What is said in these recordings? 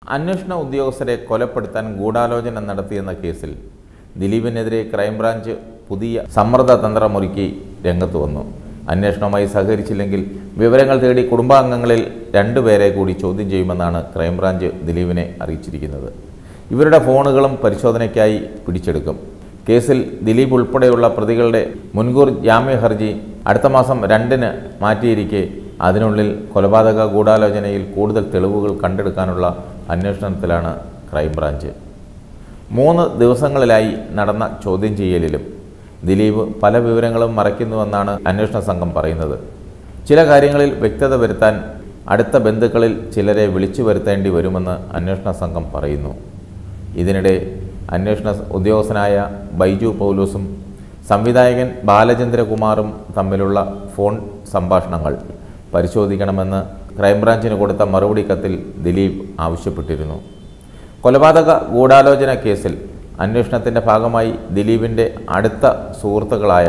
അന്വേഷണ ഉദ്യോഗസ്ഥരെ കൊലപ്പെടുത്താൻ ഗൂഢാലോചന നടത്തിയെന്ന കേസിൽ ദിലീപിനെതിരെ ക്രൈംബ്രാഞ്ച് പുതിയ സമ്മർദ്ദ തന്ത്രമൊരുക്കി രംഗത്ത് വന്നു അന്വേഷണവുമായി സഹകരിച്ചില്ലെങ്കിൽ വിവരങ്ങൾ തേടി കുടുംബാംഗങ്ങളിൽ രണ്ടുപേരെ കൂടി ചോദ്യം ചെയ്യുമെന്നാണ് ക്രൈംബ്രാഞ്ച് ദിലീപിനെ അറിയിച്ചിരിക്കുന്നത് ഇവരുടെ ഫോണുകളും പരിശോധനയ്ക്കായി പിടിച്ചെടുക്കും കേസിൽ ദിലീപ് ഉൾപ്പെടെയുള്ള പ്രതികളുടെ മുൻകൂർ ജാമ്യ ഹർജി അടുത്ത മാസം രണ്ടിന് മാറ്റിയിരിക്കെ അതിനുള്ളിൽ കൊലപാതക ഗൂഢാലോചനയിൽ കൂടുതൽ തെളിവുകൾ കണ്ടെടുക്കാനുള്ള അന്വേഷണത്തിലാണ് ക്രൈംബ്രാഞ്ച് മൂന്ന് ദിവസങ്ങളിലായി നടന്ന ചോദ്യം ചെയ്യലിലും ദിലീപ് പല വിവരങ്ങളും മറയ്ക്കുന്നുവെന്നാണ് അന്വേഷണ സംഘം പറയുന്നത് ചില കാര്യങ്ങളിൽ വ്യക്തത വരുത്താൻ അടുത്ത ബന്ധുക്കളിൽ ചിലരെ വിളിച്ചു വരുത്തേണ്ടി വരുമെന്ന് അന്വേഷണ സംഘം പറയുന്നു ഇതിനിടെ അന്വേഷണ ഉദ്യോഗസ്ഥനായ ബൈജു പൗലൂസും സംവിധായകൻ ബാലചന്ദ്രകുമാറും തമ്മിലുള്ള ഫോൺ സംഭാഷണങ്ങൾ പരിശോധിക്കണമെന്ന് ക്രൈംബ്രാഞ്ചിന് കൊടുത്ത മറുപടി കത്തിൽ ദിലീപ് ആവശ്യപ്പെട്ടിരുന്നു കൊലപാതക ഗൂഢാലോചന കേസിൽ അന്വേഷണത്തിൻ്റെ ഭാഗമായി ദിലീപിൻ്റെ അടുത്ത സുഹൃത്തുക്കളായ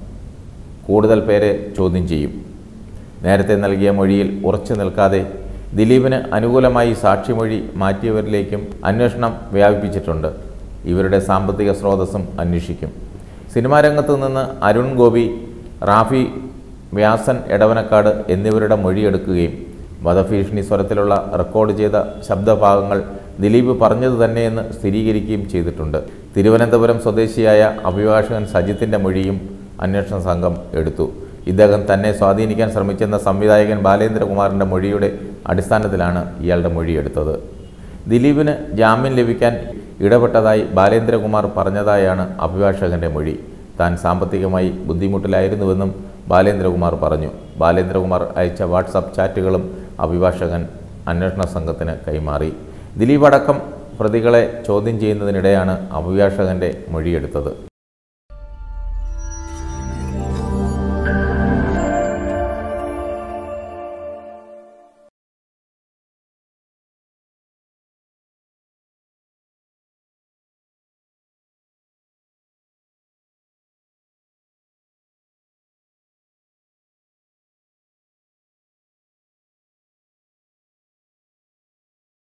കൂടുതൽ പേരെ ചോദ്യം ചെയ്യും നേരത്തെ നൽകിയ മൊഴിയിൽ ഉറച്ചു നിൽക്കാതെ ദിലീപിന് അനുകൂലമായി സാക്ഷിമൊഴി മാറ്റിയവരിലേക്കും അന്വേഷണം വ്യാപിപ്പിച്ചിട്ടുണ്ട് ഇവരുടെ സാമ്പത്തിക സ്രോതസ്സും അന്വേഷിക്കും സിനിമാ രംഗത്തു നിന്ന് അരുൺ ഗോപി റാഫി വ്യാസൻ എടവനക്കാട് എന്നിവരുടെ മൊഴിയെടുക്കുകയും വധഭീഷണി സ്വരത്തിലുള്ള റെക്കോർഡ് ചെയ്ത ശബ്ദഭാഗങ്ങൾ ദിലീപ് പറഞ്ഞത് തന്നെയെന്ന് സ്ഥിരീകരിക്കുകയും ചെയ്തിട്ടുണ്ട് തിരുവനന്തപുരം സ്വദേശിയായ അഭിഭാഷകൻ സജിത്തിൻ്റെ മൊഴിയും അന്വേഷണ സംഘം എടുത്തു ഇദ്ദേഹം തന്നെ സ്വാധീനിക്കാൻ ശ്രമിച്ചെന്ന സംവിധായകൻ ബാലേന്ദ്രകുമാറിൻ്റെ മൊഴിയുടെ അടിസ്ഥാനത്തിലാണ് ഇയാളുടെ മൊഴിയെടുത്തത് ദിലീപിന് ജാമ്യം ലഭിക്കാൻ ഇടപെട്ടതായി ബാലേന്ദ്രകുമാർ പറഞ്ഞതായാണ് അഭിഭാഷകന്റെ മൊഴി താൻ സാമ്പത്തികമായി ബുദ്ധിമുട്ടിലായിരുന്നുവെന്നും ബാലേന്ദ്രകുമാർ പറഞ്ഞു ബാലേന്ദ്രകുമാർ അയച്ച വാട്സാപ്പ് ചാറ്റുകളും അഭിഭാഷകൻ അന്വേഷണ സംഘത്തിന് കൈമാറി ദിലീപ് അടക്കം പ്രതികളെ ചോദ്യം ചെയ്യുന്നതിനിടെയാണ് അഭിഭാഷകന്റെ മൊഴിയെടുത്തത്